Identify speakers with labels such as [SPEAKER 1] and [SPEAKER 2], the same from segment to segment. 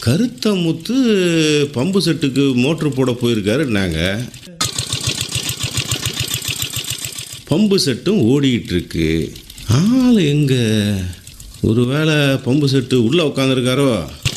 [SPEAKER 1] கருத்த முத்து பம்பு செட்டுக்கு மோட்ரு போட போயிருக்காரு நாங்கள் பம்பு செட்டும் ஓடிக்கிட்டு இருக்கு ஆள் எங்க ஒருவேளை பம்பு செட்டு உள்ள உட்காந்துருக்காரோ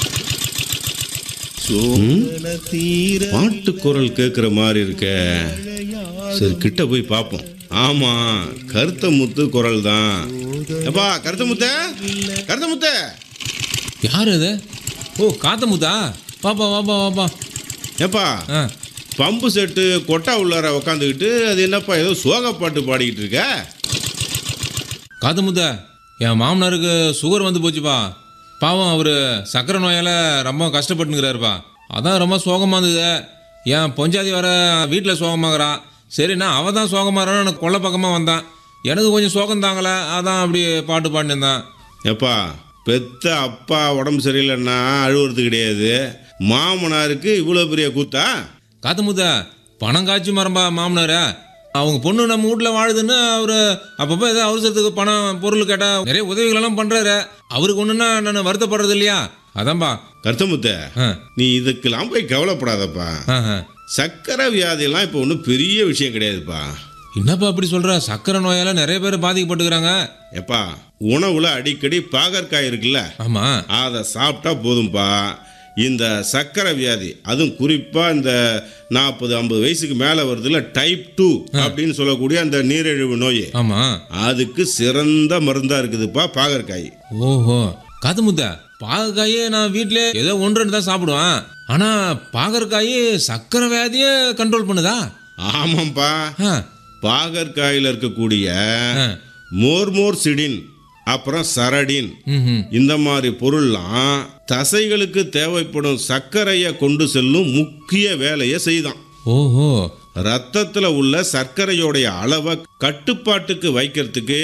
[SPEAKER 1] பாட்டு குரல் கேட்குற மாதிரி இருக்க சரி கிட்ட போய் பார்ப்போம் ஆமா கருத்த முத்து குரல் தான் எப்பா கருத்த முத்த கருத்த முத்த
[SPEAKER 2] யார் அது ஓ காத்தமுத்தா பாப்பா வாப்பா வாப்பா
[SPEAKER 1] ஏப்பா
[SPEAKER 2] ஆ
[SPEAKER 1] பம்பு செட்டு கொட்டா உள்ளார உக்காந்துக்கிட்டு அது என்னப்பா ஏதோ சோக பாட்டு பாடிக்கிட்டு இருக்க
[SPEAKER 2] காத்தமுத்தா என் மாமனாருக்கு சுகர் வந்து போச்சுப்பா பாவம் அவர் சக்கரை நோயால் ரொம்ப கஷ்டப்பட்டுங்கிறாருப்பா அதான் ரொம்ப சோகமாக இருந்தது என் பொஞ்சாதி வர வீட்டில் சோகமாகறா சரி நான் அவள் தான் சோகமாகறான்னு எனக்கு கொல்லை பக்கமாக வந்தான் எனக்கு கொஞ்சம் சோகம் தாங்கலை அதான் அப்படி பாட்டு பாடினிருந்தான்
[SPEAKER 1] ஏப்பா பெத்த அப்பா உடம்பு சரியில்லைன்னா அழுவுறது கிடையாது மாமனாருக்கு இவ்வளோ பெரிய கூத்தா
[SPEAKER 2] காத்தமுத்தா பணம் காய்ச்சி மரம்பா மாமனாரா அவங்க பொண்ணு நம்ம வீட்டில் வாழுதுன்னு அவர் அப்பப்போ ஏதோ அவசரத்துக்கு பணம் பொருள் கேட்டால் நிறைய உதவிகளெல்லாம் பண்ணுறாரு அவருக்கு ஒன்றுன்னா நான் வருத்தப்படுறது இல்லையா அதான்பா
[SPEAKER 1] கருத்தமுத்த
[SPEAKER 2] ஆ
[SPEAKER 1] நீ இதுக்கெல்லாம் போய் கவலைப்படாதப்பா
[SPEAKER 2] ஆ ஆ.
[SPEAKER 1] சக்கரை வியாதியெல்லாம் இப்போ ஒன்றும் பெரிய விஷயம் கிடையாதுப்பா
[SPEAKER 2] என்னப்பா அப்படி சொல்ற சக்கரை நோயால நிறைய பேர் பாதிக்கப்பட்டுக்கிறாங்க
[SPEAKER 1] ஏப்பா உணவுல அடிக்கடி பாகற்காய் இருக்குல்ல
[SPEAKER 2] ஆமா
[SPEAKER 1] அதை சாப்பிட்டா போதும்பா இந்த சக்கரை வியாதி அதுவும் குறிப்பாக இந்த நாற்பது ஐம்பது வயசுக்கு மேலே வருதுல்ல டைப் டூ அப்படின்னு சொல்லக்கூடிய அந்த நீரிழிவு நோய்
[SPEAKER 2] ஆமா
[SPEAKER 1] அதுக்கு சிறந்த மருந்தாக இருக்குதுப்பா பாகற்காய்
[SPEAKER 2] ஓஹோ காத்து முத்த பாகற்காயே நான் வீட்டிலே ஏதோ ஒன்று ரெண்டு தான் சாப்பிடுவேன் ஆனா பாகற்காயே சக்கரை வியாதியே கண்ட்ரோல் பண்ணுதா
[SPEAKER 1] ஆமாம்ப்பா
[SPEAKER 2] ஆ,
[SPEAKER 1] பாகற்காயில் இருக்கக்கூடிய
[SPEAKER 2] ஆ.
[SPEAKER 1] மோர்மோர் சிடின் அப்புறம் சரடின்
[SPEAKER 2] ம்ஹும்.
[SPEAKER 1] இந்த மாதிரி பொருள்லாம் தசைகளுக்கு தேவைப்படும் சர்க்கரையை கொண்டு செல்லும் முக்கிய வேலையை செய்தான்
[SPEAKER 2] ஓஹோ
[SPEAKER 1] ரத்தத்தில் உள்ள சர்க்கரையோடைய அளவை கட்டுப்பாட்டுக்கு வைக்கிறதுக்கு